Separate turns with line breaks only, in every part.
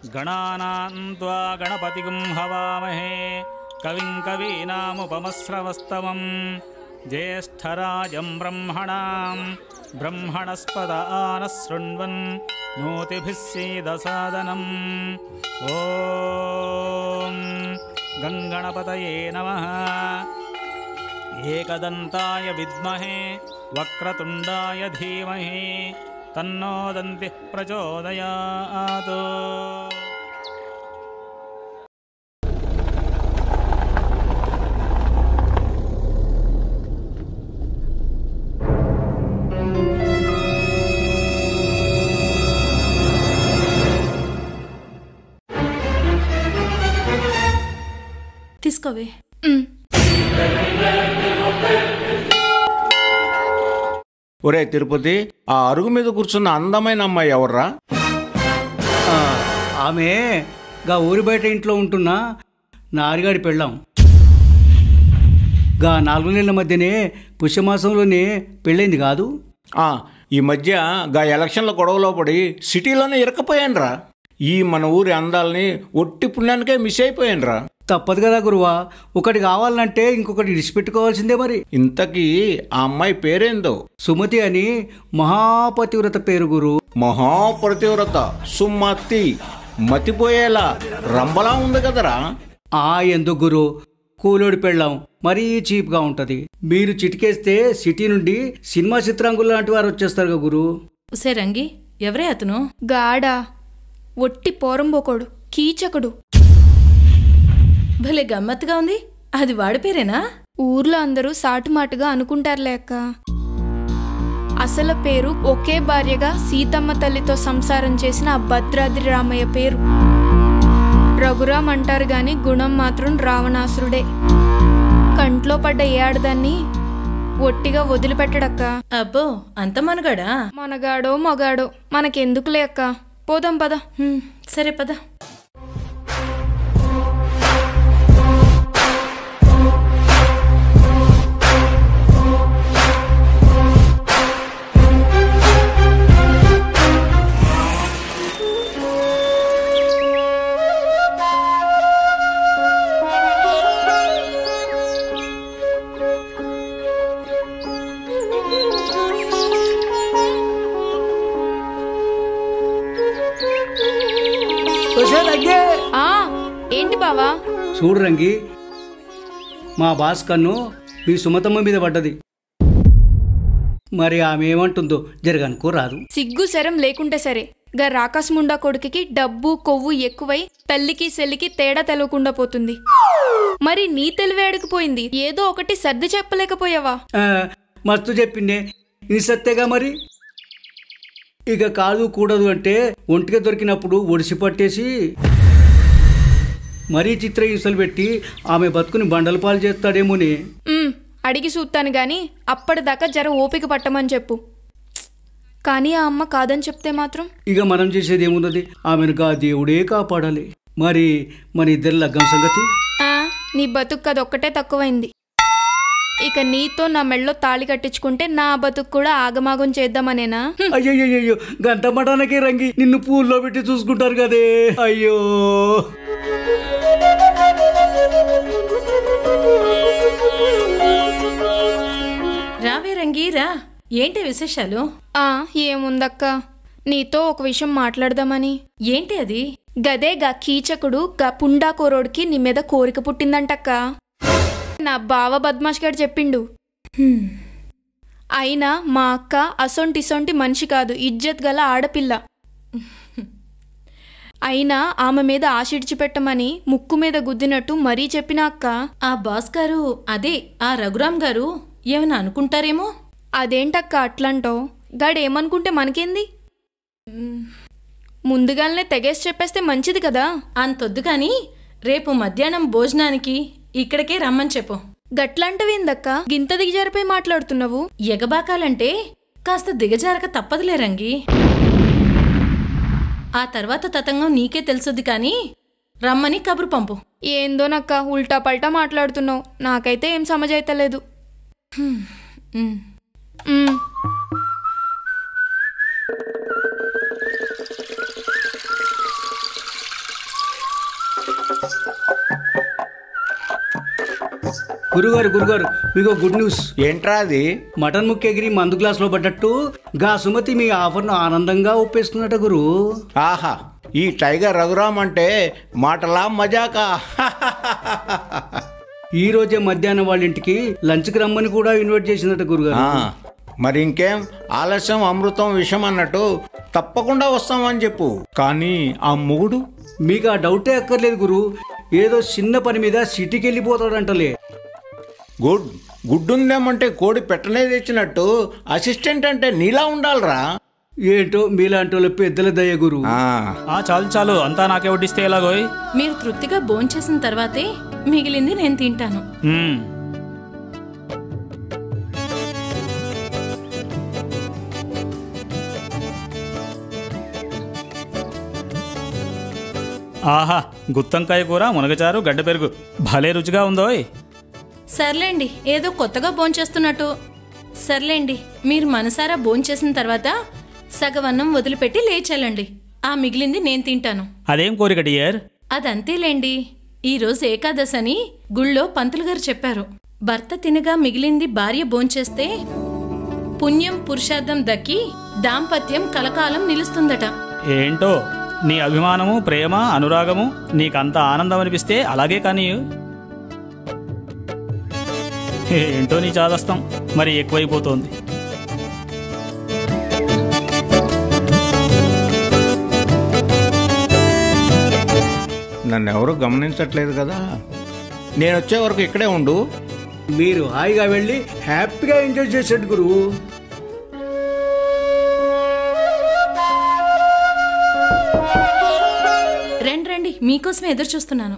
गणानां त्वा गणपतिगुं हवामहे कविं कवीनामुपमस्रवस्तमं ज्येष्ठराजं ब्रह्मणां ब्रह्मणस्पद आनः शृण्वन् नोतिभिः सीदसादनम् ॐ गङ्गणपतये नमः एकदन्ताय विद्महे वक्रतुण्डाय धीमहि तन्नो दन्तिः प्रचोदयात्
తీసుకోవే
ఒరే తిరుపతి ఆ అరుగు మీద కూర్చున్న అందమైన అమ్మాయి ఎవర్రా
ఆ, ఆమె గా ఊరి బయట ఇంట్లో ఉంటున్న నారిగాడి పెళ్ళాం గా నాలుగు నెలల మధ్యనే పుష్యమాసంలోనే పెళ్ళైంది కాదు
ఆ, ఈ మధ్య గా ఎలక్షన్ల గొడవలో పడి సిటీలోనే ఇరకపోయానురా ఈ మన ఊరి అందాలని ఒట్టి పుణ్యానికే మిస్ అయిపోయానురా
తప్పదు కదా గురువా ఒకటి కావాలంటే ఇంకొకటి విడిచిపెట్టుకోవాల్సిందే మరి
ఇంతకీ ఆ అమ్మాయి పేరేందో
సుమతి అని మహాపతివ్రత పేరు గురు
మహాప్రతివ్రత సుమతి మతిపోయేలా రంబలా ఉంది కదరా
ఆ ఎందుకు గురు కూలోడి పెళ్ళాం మరీ చీప్గా ఉంటుంది మీరు చిటికేస్తే సిటీ నుండి సినిమా చిత్రాంగులు లాంటి వారు వచ్చేస్తారు గురు
ఉసే రంగి ఎవరే అతను
గాడా ఒట్టి పోరంబోకోడు కీచకుడు
భలే గమ్మత్తుగా ఉంది అది వాడి పేరేనా
ఊర్లో అందరూ సాటుమాటుగా అనుకుంటారులే అక్క అసలు పేరు ఒకే భార్యగా సీతమ్మ తల్లితో సంసారం చేసిన ఆ భద్రాద్రి రామయ్య పేరు రఘురామ్ అంటారు గాని గుణం మాత్రం రావణాసురుడే కంట్లో పడ్డ ఏ ఆడదాన్ని ఒట్టిగా వదిలిపెట్టడక్క
అబ్బో అంత మనగాడా
మనగాడో మగాడో మనకెందుకులే అక్క పోదాం పద
హ్మ్, సరే పద
వచ్చే రంగే
ఆ ఏంటి బావా
చూడు రంగి మా బాస్ కన్ను మీ సుమతమ్మ మీద పడ్డది మరి ఆమె ఏమంటుందో జరగనుకో రాదు
సిగ్గు శరం లేకుంటే సరే గా రాకాసుముండా కొడుకుకి డబ్బు కొవ్వు ఎక్కువై తల్లికి సెల్లికి తేడా తెలవకుండా పోతుంది మరి నీ తెలివి అడిగిపోయింది ఏదో ఒకటి సర్ది చెప్పలేకపోయావా
ఆ, మస్తు చెప్పిండే ఇది సత్తేగా మరి ఇక కాదు కూడదు అంటే ఒంటిగా దొరికినప్పుడు ఒడిసి పట్టేసి మరీ చిత్ర హింసలు పెట్టి ఆమె బతుకుని బండల పాలు చేస్తాడేమోని
ఉమ్, అడిగి చూస్తాను గాని అప్పటిదాకా జర ఓపిక పట్టమని చెప్పు కానీ ఆ అమ్మ కాదని చెప్తే మాత్రం
ఇక మనం చేసేది ఏమున్నది ఆమెను గా దేవుడే కాపాడాలి మరి మన ఇద్దరి లగ్గం సంగతి
ఆ, నీ బతుకు అదొక్కటే తక్కువైంది ఇక నీతో నా మెళ్ళో తాళి కట్టించుకుంటే నా బతుకు కూడా ఆగమాగం చేద్దామనేనా హ్మ్.
అయ్యయ్యో గంట మటానకే రంగి నిన్ను పూల్లో పెట్టి చూసుకుంటారు కదే అయ్యో
రావే రంగి రా ఏంటి విశేషాలు
ఆ ఏముందక్క నీతో ఒక విషయం మాట్లాడదామని
ఏంటి అది
గదే గా కీచకుడు గా పుండాకోరోడికి నీ మీద కోరిక పుట్టిందంటక్క నా బావ బద్మాష్ గారు చెప్పిండు అయినా మా అక్క అసొంటిసొంటి మనిషి కాదు ఇజ్జత్ గల ఆడపిల్ల అయినా ఆమె మీద ఆశిడిచిపెట్టమని ముక్కు మీద గుద్దినట్టు మరీ చెప్పిన అక్క
ఆ బాస్ గారు అదే ఆ రఘురామ్ గారు ఏమైనా అనుకుంటారేమో
అదేంటక్క అట్లంటో గాడేమనుకుంటే మనకేంది ముందుగానే తెగేసి చెప్పేస్తే మంచిది కదా
అంతొద్దు కానీ రేపు మధ్యాహ్నం భోజనానికి ఇక్కడికే రమ్మని చెప్పు
గట్లంటవేందక్క గింత దిగజారిపోయి మాట్లాడుతున్నావు
ఎగబాకాలంటే కాస్త దిగజారక తప్పదులే రంగి ఆ తర్వాత తతంగం నీకే తెలుసుద్ది కానీ రమ్మని కబురు పంపు
ఏందో నక్క ఉల్టా పల్టా మాట్లాడుతున్నావు నాకైతే ఏం సమజైతలేదు
ఉమ్.
మ్,
గురుగారు గురుగారు మీకు గుడ్ న్యూస్
ఏంట్రా అది
మటన్ ముక్కెగిరి మందు గ్లాసులో పడ్డట్టు గా సుమతి మీ ఆఫర్ను ఆనందంగా ఒప్పేసుకున్నట గురు
ఆహా ఈ టైగర్ రఘురామ్ అంటే మాటలా మజాకా
ఈ రోజే మధ్యాహ్నం వాళ్ళ ఇంటికి లంచ్కి రమ్మని కూడా ఇన్వైట్ చేసిందట గురుగారు
ఆ, మరి ఇంకేం ఆలస్యం అమృతం విషం అన్నట్టు తప్పకుండా వస్తామని చెప్పు కానీ ఆ మొగుడు
మీకు ఆ డౌటే అక్కర్లేదు గురు ఏదో చిన్న పని మీద సిటీకి వెళ్ళిపోతాడంటలే
గుడ్ గుడ్డుందేమంటే కోడి పెట్టనే తెచ్చినట్టు అసిస్టెంట్ అంటే నీలా ఉండాలిరా
ఏంటో మీలాంటి వాళ్ళ పెద్దల దయ గురు
ఆ,
ఆ చాలు చాలు అంతా నాకే వడ్డిస్తే ఎలాగోయ్
మీరు తృప్తిగా భోంచేసిన తర్వాతే మిగిలింది నేను తింటాను
మ్మ్. ఆహా గుత్తంకాయ కూర మునగచారు గడ్డ పెరుగు భలే రుచిగా ఉందోయ్
సర్లేండి ఏదో కొత్తగా భోంచేస్తున్నట్టు సర్లేండి మీరు మనసారా భోంచేసిన తర్వాత సగవన్నం వదిలిపెట్టి లేచెళ్ళండి ఆ మిగిలింది నేను తింటాను
అదేం కోరిక డియర్
అదంతేలేండి ఈరోజు ఏకాదశి అని గుళ్ళో పంతులు గారు చెప్పారు భర్త తినగా మిగిలింది భార్య భోంచేస్తే పుణ్యం పురుషార్థం దక్కి దాంపత్యం కలకాలం నిలుస్తుందట
ఏంటో నీ అభిమానము ప్రేమ అనురాగము నీకంత ఆనందం అనిపిస్తే అలాగే కానీ ఏంటో నీ చాదస్తం మరి ఎక్కువైపోతోంది
నన్ను ఎవరు గమనించట్లేదు కదా నేను వచ్చే వరకు ఇక్కడే ఉండు
మీరు హాయిగా వెళ్ళి హ్యాపీగా ఎంజాయ్ చేసేట్టు గురు
రండి రండి మీకోసమే ఎదురు చూస్తున్నాను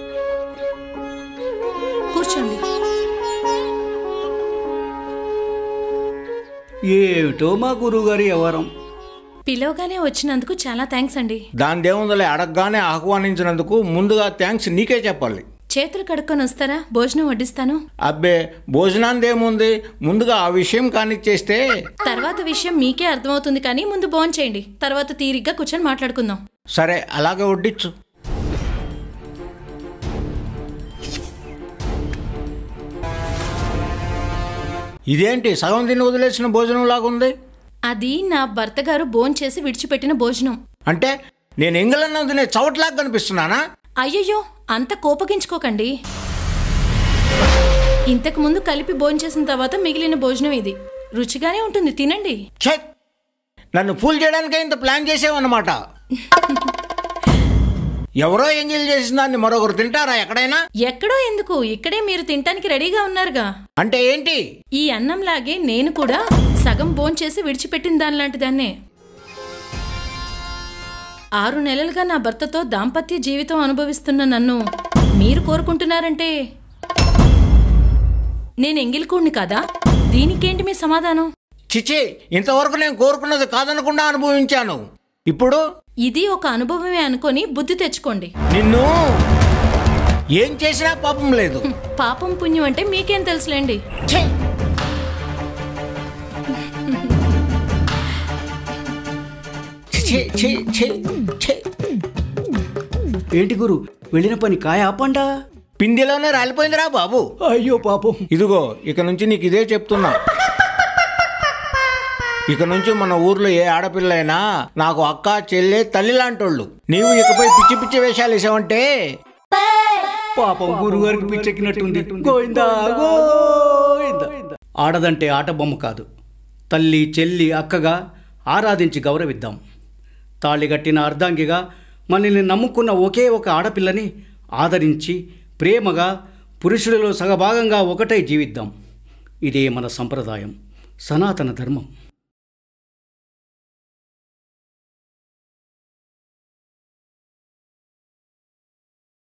కూర్చోండి
ఏమిటో మా గురువుగారి వ్యవహారం
పిలవగానే వచ్చినందుకు చాలా థ్యాంక్స్ అండి
దాని దేవుందలే అడగగానే ఆహ్వానించినందుకు ముందుగా థ్యాంక్స్ నీకే చెప్పాలి
చేతులు కడుక్కొని వస్తారా భోజనం వడ్డిస్తాను
అబ్బే భోజనాన్ని ఏముంది ముందుగా ఆ విషయం కానిచ్చేస్తే
తర్వాత విషయం మీకే అర్థమవుతుంది కానీ ముందు భోజనం చేయండి తర్వాత తీరిగ్గా కూర్చొని మాట్లాడుకుందాం
సరే అలాగే వడ్డించు ఇదేంటి సగం తిని వదిలేసిన భోజనం లాగుంది
అది నా భర్త గారు భోజనం చేసి విడిచిపెట్టిన భోజనం
అంటే నేను ఎంగలన్నం తినే చవట్లాగా కనిపిస్తున్నానా
అయ్యయ్యో అంత కోపగించుకోకండి ఇంతకు ముందు కలిపి భోజనం చేసిన తర్వాత మిగిలిన భోజనం ఇది రుచిగానే ఉంటుంది తినండి
ఛే నన్ను ఫూల్ చేయడానికే ఇంత ప్లాన్ చేసావన్నమాట ఎవరో ఎంజాయ్ చేసిన దాన్ని మరొకరు తింటారా ఎక్కడైనా
ఎక్కడో ఎందుకు ఇక్కడే మీరు తినటానికి రెడీగా ఉన్నారుగా
అంటే ఏంటి
ఈ అన్నంలాగే నేను కూడా సగం భోంచేసి విడిచిపెట్టిన దానిలాంటి దాన్నే ఆరు నెలలుగా నా భర్తతో దాంపత్య జీవితం అనుభవిస్తున్న నన్ను మీరు కోరుకుంటున్నారంటే నేను ఎంగిలికూడిని కాదా దీనికేంటి మీ సమాధానం
చిచి ఇంతవరకు నేను కోరుకున్నది కాదనకుండా అనుభవించాను ఇప్పుడు
ఇది ఒక అనుభవమే అనుకొని బుద్ధి తెచ్చుకోండి
నిన్ను ఏం చేసినా పాపం లేదు
హ్మ్, పాపం పుణ్యం అంటే మీకేం తెలుసులేండి
ఛీ! ఛీ, ఛీ, ఛీ, ఛీ.
ఏంటి గురు వెళ్ళిన పని కాయ ఆపండా
పిండిలోనే రాలిపోయిందిరా బాబు
అయ్యో పాపం
ఇదిగో ఇక నుంచి నీకు ఇదే చెప్తున్నా ఇక నుంచి మన ఊర్లో ఏ ఆడపిల్ల అయినా నాకు అక్క చెల్లె తల్లి లాంటోళ్ళు నీవు ఇకపై పిచ్చి పిచ్చి వేషాలు వేసావంటే
పాపం గురుగారికి పిచ్చెక్కినట్టుంది గోయిందా గోయిందా ఆడదంటే ఆట బొమ్మ కాదు తల్లి చెల్లి అక్కగా ఆరాధించి గౌరవిద్దాం తాళి కట్టిన అర్ధాంగిగా మనల్ని నమ్ముకున్న ఒకే ఒక ఆడపిల్లని ఆదరించి ప్రేమగా పురుషుడిలో సగభాగంగా ఒకటై జీవిద్దాం ఇదే మన సంప్రదాయం సనాతన ధర్మం